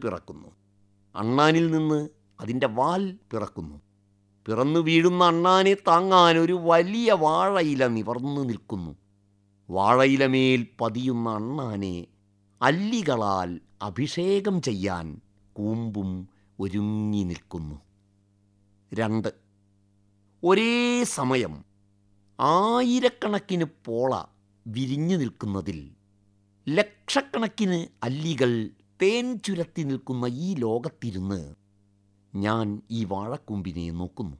പിറക്കുന്നു അണ്ണാനിൽ നിന്ന് അതിൻ്റെ വാൽ പിറക്കുന്നു പിറന്നു വീഴുന്ന അണ്ണാനെ താങ്ങാൻ ഒരു വലിയ വാഴയില നിവർന്നു നിൽക്കുന്നു വാഴയിലമേൽ പതിയുന്ന അണ്ണാനെ അല്ലികളാൽ അഭിഷേകം ചെയ്യാൻ കൂമ്പും ഒരുങ്ങി നിൽക്കുന്നു രണ്ട് ഒരേ സമയം ആയിരക്കണക്കിന് പോള വിരിഞ്ഞു നിൽക്കുന്നതിൽ ലക്ഷക്കണക്കിന് അല്ലികൾ തേൻ ചുരത്തി നിൽക്കുന്ന ഈ ലോകത്തിരുന്ന് ഞാൻ ഈ വാഴക്കൂമ്പിനെ നോക്കുന്നു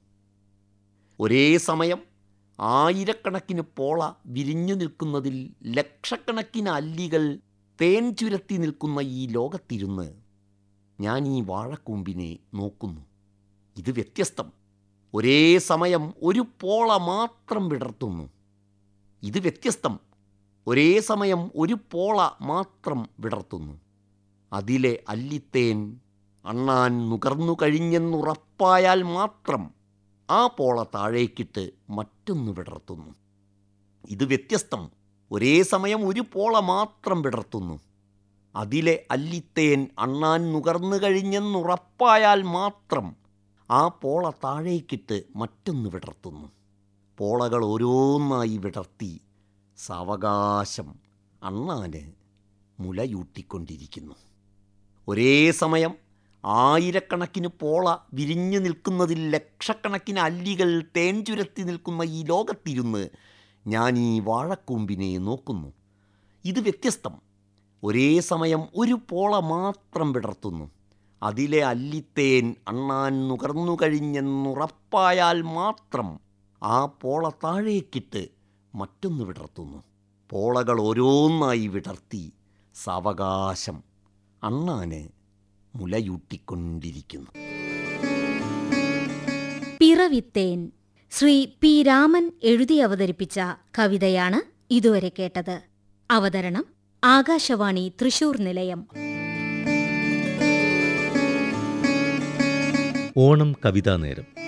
ഒരേ സമയം ആയിരക്കണക്കിന് പോള വിരിഞ്ഞു നിൽക്കുന്നതിൽ ലക്ഷക്കണക്കിന് അല്ലികൾ തേൻ ചുരത്തി നിൽക്കുന്ന ഈ ലോകത്തിരുന്ന് ഞാൻ ഈ വാഴക്കൂമ്പിനെ നോക്കുന്നു ഇത് വ്യത്യസ്തം ഒരേ സമയം ഒരു പോള മാത്രം വിടർത്തുന്നു ഇത് വ്യത്യസ്തം ഒരേ സമയം ഒരു പോള മാത്രം വിടർത്തുന്നു അതിലെ അല്ലിത്തേൻ അണ്ണാൻ നുകർന്നു കഴിഞ്ഞെന്നുറപ്പായാൽ മാത്രം ആ പോള താഴേക്കിട്ട് മറ്റൊന്ന് വിടർത്തുന്നു ഇത് വ്യത്യസ്തം ഒരേ സമയം ഒരു പോള മാത്രം വിടർത്തുന്നു അതിലെ അല്ലിത്തേൻ അണ്ണാൻ നുകർന്നു കഴിഞ്ഞെന്നുറപ്പായാൽ മാത്രം ആ പോള താഴേക്കിട്ട് മറ്റൊന്ന് വിടർത്തുന്നു പോളകൾ ഓരോന്നായി വിടർത്തി സാവകാശം അണ്ണാന് മുലയൂട്ടിക്കൊണ്ടിരിക്കുന്നു ഒരേ സമയം ആയിരക്കണക്കിന് പോള വിരിഞ്ഞു നിൽക്കുന്നതിൽ ലക്ഷക്കണക്കിന് അല്ലികൾ തേൻ ചുരത്തി നിൽക്കുന്ന ഈ ലോകത്തിരുന്ന് ഞാൻ ഈ വാഴക്കൂമ്പിനെ നോക്കുന്നു ഇത് വ്യത്യസ്തം ഒരേ സമയം ഒരു പോള മാത്രം വിടർത്തുന്നു അതിലെ അല്ലിത്തേൻ അണ്ണാൻ നുകർന്നു കഴിഞ്ഞെന്നുറപ്പായാൽ മാത്രം ആ പോള താഴേക്കിട്ട് മറ്റൊന്ന് വിടർത്തുന്നു പോളകൾ ഓരോന്നായി വിടർത്തി സാവകാശം അണ്ണാന് മുലയൂട്ടിക്കൊണ്ടിരിക്കുന്നു പിറവിത്തേൻ ശ്രീ പി രാമൻ എഴുതി അവതരിപ്പിച്ച കവിതയാണ് ഇതുവരെ കേട്ടത് അവതരണം ആകാശവാണി തൃശൂർ നിലയം ഓണം കവിതാ നേരം